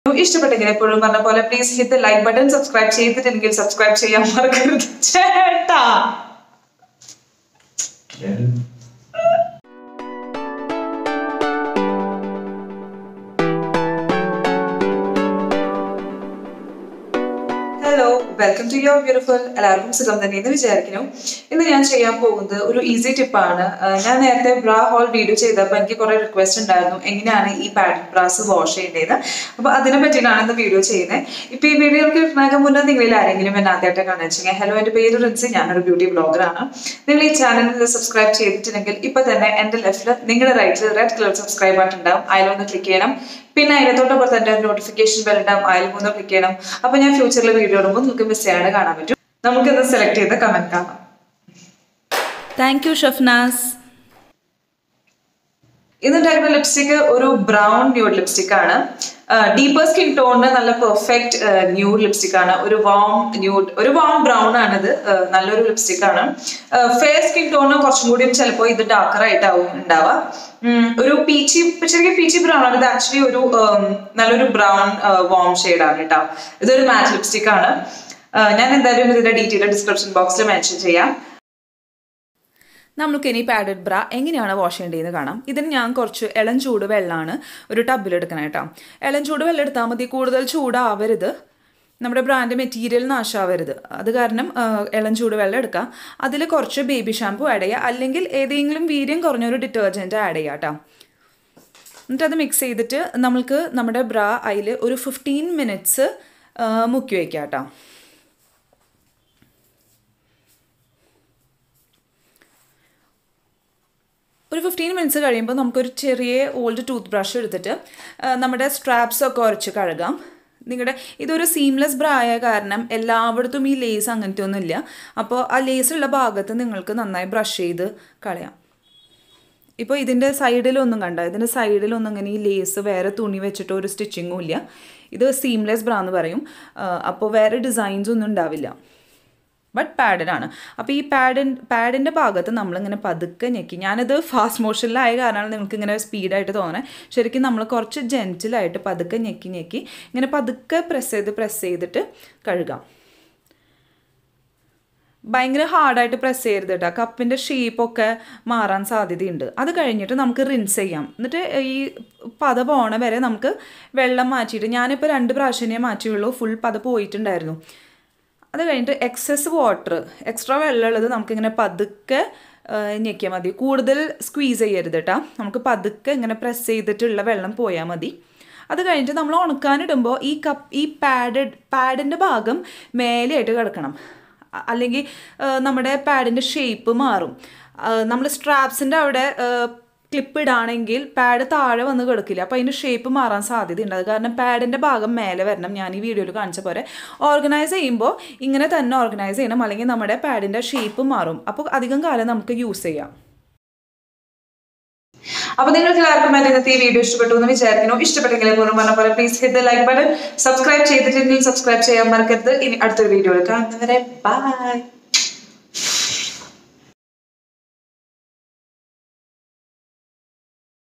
ഇഷ്ടപ്പെട്ടെങ്കിൽ എപ്പോഴും പറഞ്ഞ പോലെ please hit the like button subscribe ചെയ്തിട്ടില്ലെങ്കിൽ സബ്സ്ക്രൈബ് ചെയ്യാൻ മറക്കരുത് ചേട്ടാ hello welcome to your beautiful എല്ലാവർക്കും സുഖം തന്നെ എന്ന് വിചാരിക്കുന്നു ഇന്ന് ഞാൻ ചെയ്യാൻ പോകുന്നത് ഒരു ഈസി ടിപ്പാണ് ഞാൻ നേരത്തെ ബ്രാ ഹോൾ വീഡിയോ ചെയ്തപ്പോൾ എനിക്ക് കുറെ റിക്വസ്റ്റ് ഉണ്ടായിരുന്നു എങ്ങനെയാണ് ഈ പാഡ് ബ്രാസ് വാഷ് ചെയ്യേണ്ടത് അപ്പോൾ അതിനെ പറ്റിയിട്ടാണ് ഇന്ന് വീഡിയോ ചെയ്യുന്നത് ഇപ്പോൾ ഈ വീഡിയോക്ക് ഇടുന്നതിന് മുന്നേ നിങ്ങളിൽ ആരെങ്കിലും എന്നെ ആദ്യമായിട്ട് കാണാൻ വെച്ചാൽ ഹലോ എൻ്റെ പേര് റിൻസി ഞാനൊരു ബ്യൂട്ടി ബ്ലോഗറാണ് നിങ്ങൾ ഈ ചാനൽ സബ്സ്ക്രൈബ് ചെയ്തിട്ടുണ്ടെങ്കിൽ ഇപ്പൊ തന്നെ എൻ്റെ ലെഫ്റ്റിൽ നിങ്ങളുടെ റൈറ്റിൽ റെഡ് കളർ സബ്സ്ക്രൈബ് ബട്ടൺ ഉണ്ടാവും അതിലൊന്ന് ക്ലിക്ക് ചെയ്യണം പിന്നെ അതിനകത്തോടൊപ്പം തന്നെ നോട്ടിഫിക്കേഷൻ ബെൽ ഉണ്ടാവും അതിൽ മൂന്ന് ക്ലിക്ക് ചെയ്യണം അപ്പൊ ഞാൻ ഫ്യൂച്ചറിൽ വീഡിയോ ഇടുമ്പോൾ നിങ്ങൾക്ക് മിസ് ചെയ്യാണ്ട് കാണാൻ പറ്റും നമുക്കിന്ന് സെലക്ട് ചെയ്ത കമന്റ് കാണാം താങ്ക് യു ഷഫ്നാസ് ഇന്നുണ്ടായിരുന്ന ലിപ്സ്റ്റിക് ഒരു ബ്രൗൺ ന്യൂഡ് ലിപ്സ്റ്റിക് ആണ് ഡീപ്പർ സ്കിൻ ടോണിന് നല്ല പെർഫെക്റ്റ് ന്യൂഡ് ലിപ്സ്റ്റിക് ആണ് ഒരു വാം ന്യൂഡ് ഒരു വാം ബ്രൗൺ ആണിത് uh, നല്ലൊരു ലിപ്സ്റ്റിക് ആണ് ഫെയർ സ്കിൻ ടോണിന് കുറച്ചും കൂടി ചിലപ്പോൾ ഇത് ഡാർക്കർ ആയിട്ടാവും ഉണ്ടാവുക ഉം, ഒരു പീച്ചി ചെറിയ പീച്ചി ബ്രൗൺ ആണ് ഇത് ആക്ച്വലി ഒരു um, നല്ലൊരു ബ്രൗൺ വാം ഷെയ്ഡ് ആണ് കേട്ടോ ഇതൊരു മാറ്റ് ലിപ്സ്റ്റിക് ആണ് Uh, ഞാൻ എന്തായാലും ഇതിന്റെ ഡീറ്റെയിൽ ഡിസ്ക്രിപ്ഷൻ ബോക്സിൽ മെൻഷൻ ചെയ്യാം നമുക്കിനി പാഡഡ് ബ്ര എങ്ങനെയാണ് വാഷ് ചെയ്യേണ്ടതെന്ന് കാണാം ഇതിന് ഞാൻ കുറച്ച് ഇളം ചൂട് വെള്ളമാണ് ഒരു ടബിലെടുക്കണം കേട്ടോ ഇളം ചൂട് വെള്ളം എടുത്താൽ മതി കൂടുതൽ ചൂടാവരുത് നമ്മുടെ ബ്രാൻഡ് മെറ്റീരിയൽ നാശാവരുത് അത് കാരണം ആ, ഇളം ചൂട് വെള്ളം എടുക്കാം അതിൽ കുറച്ച് ബേബി ഷാമ്പു ആഡ് ചെയ്യുക അല്ലെങ്കിൽ ഏതെങ്കിലും വീര്യം കുറഞ്ഞൊരു ഡിറ്റർജൻറ്റ് ആഡ് ചെയ്യുക കേട്ടോ എന്നിട്ട് അത് മിക്സ് ചെയ്തിട്ട് നമ്മൾക്ക് നമ്മുടെ ബ്ര അതിൽ ഒരു ഫിഫ്റ്റീൻ മിനിറ്റ്സ് മുക്കി വയ്ക്കാം കേട്ടോ ഒരു ഫിഫ്റ്റീൻ മിനിറ്റ്സ് കഴിയുമ്പോൾ നമുക്കൊരു ചെറിയ ഓൾഡ് ടൂത്ത് ബ്രഷ് എടുത്തിട്ട് ആ, നമ്മുടെ സ്ട്രാപ്സ് ഒക്കെ ഉരച്ച് കഴുകാം നിങ്ങളുടെ ഇതൊരു സീംലെസ് ബ്ര ആയ കാരണം എല്ലായിടത്തും ഈ ലേസ് അങ്ങനത്തെ ഒന്നുമില്ല അപ്പോൾ ആ ലേസ് ഉള്ള ഭാഗത്ത് നിങ്ങൾക്ക് നന്നായി ബ്രഷ് ചെയ്ത് കളയാം ഇപ്പോൾ ഇതിൻ്റെ സൈഡിലൊന്നും കണ്ട ഇതിൻ്റെ സൈഡിലൊന്നും അങ്ങനെ ഈ ലേസ് വേറെ തുണി വെച്ചിട്ട് ഒരു സ്റ്റിച്ചിങ്ങും ഇല്ല ഇത് സീംലെസ് ബ്ര എന്ന് പറയും ആ, അപ്പോൾ വേറെ ഡിസൈൻസ് ഒന്നും ഉണ്ടാവില്ല ബട്ട് പാഡിനാണ് അപ്പോൾ ഈ പാഡിൻ പാഡിൻ്റെ ഭാഗത്ത് നമ്മളിങ്ങനെ പതുക്കെ ഞെക്കി ഞാനിത് ഫാസ്റ്റ് മോഷനിലായ കാരണമാണ് നിങ്ങൾക്ക് ഇങ്ങനെ സ്പീഡായിട്ട് തോന്നണേ ശരിക്കും നമ്മൾ കുറച്ച് ജെൻറ്റിലായിട്ട് പതുക്കെ ഞെക്കി ഞെക്കി ഇങ്ങനെ പതുക്കെ പ്രസ് ചെയ്ത് പ്രസ് ചെയ്തിട്ട് കഴുകാം ഭയങ്കര ഹാർഡായിട്ട് പ്രസ് ചെയ്യരുത് കേട്ടോ കപ്പിൻ്റെ ഷേപ്പൊക്കെ മാറാൻ സാധ്യതയുണ്ട് അത് കഴിഞ്ഞിട്ട് നമുക്ക് റിൻസ് ചെയ്യാം എന്നിട്ട് ഈ പത പോണ വരെ നമുക്ക് വെള്ളം മാറ്റിയിട്ട് ഞാനിപ്പോൾ രണ്ട് പ്രാവശ്യമേ മാറ്റിയുള്ളൂ ഫുൾ പത പോയിട്ടുണ്ടായിരുന്നു അത് കഴിഞ്ഞിട്ട് എക്സസ് വാട്ടർ എക്സ്ട്രാ വെള്ളമുള്ളത് നമുക്കിങ്ങനെ പതുക്കെ ഞെക്കിയാൽ മതി കൂടുതൽ സ്ക്വീസ് ചെയ്യരുത് കേട്ടോ നമുക്ക് പതുക്കെ ഇങ്ങനെ പ്രസ് ചെയ്തിട്ടുള്ള വെള്ളം പോയാൽ മതി അത് കഴിഞ്ഞിട്ട് നമ്മൾ ഉണക്കാനിടുമ്പോൾ ഈ കപ്പ് ഈ പാഡഡ് പാഡിൻ്റെ ഭാഗം മേലെയായിട്ട് കിടക്കണം അ- അല്ലെങ്കിൽ ആ, നമ്മുടെ പാഡിൻ്റെ ഷേപ്പ് മാറും നമ്മൾ സ്ട്രാപ്സിൻ്റെ അവിടെ ക്ലിപ്പ് ഇടാണെങ്കിൽ പാഡ് താഴെ വന്ന് കിടക്കില്ല അപ്പോൾ അതിൻ്റെ ഷേപ്പ് മാറാൻ സാധ്യതയുണ്ട് അത് കാരണം പാഡിൻ്റെ ഭാഗം മേലെ വരണം ഞാൻ ഈ വീഡിയോയിൽ കാണിച്ച പോലെ ഓർഗനൈസ് ചെയ്യുമ്പോൾ ഇങ്ങനെ തന്നെ ഓർഗനൈസ് ചെയ്യണം അല്ലെങ്കിൽ നമ്മുടെ പാഡിൻ്റെ ഷേപ്പ് മാറും അപ്പോൾ അധികം കാലം നമുക്ക് യൂസ് ചെയ്യാം അപ്പൊ നിങ്ങൾക്ക് എല്ലാവർക്കും എന്റെ ഇന്നത്തെ ഈ വീഡിയോ ഇഷ്ടപ്പെട്ടു എന്ന് വിചാരിക്കുന്നു ഇഷ്ടപ്പെട്ടെങ്കിൽ പോലും പറഞ്ഞ പോലെ please hit the like button subscribe ചെയ്തിട്ടുണ്ടെങ്കിൽ സബ്സ്ക്രൈബ് ചെയ്യാൻ മറക്കരുത് ഇനി അടുത്തൊരു വീഡിയോ കാണുന്നവരെ ബൈ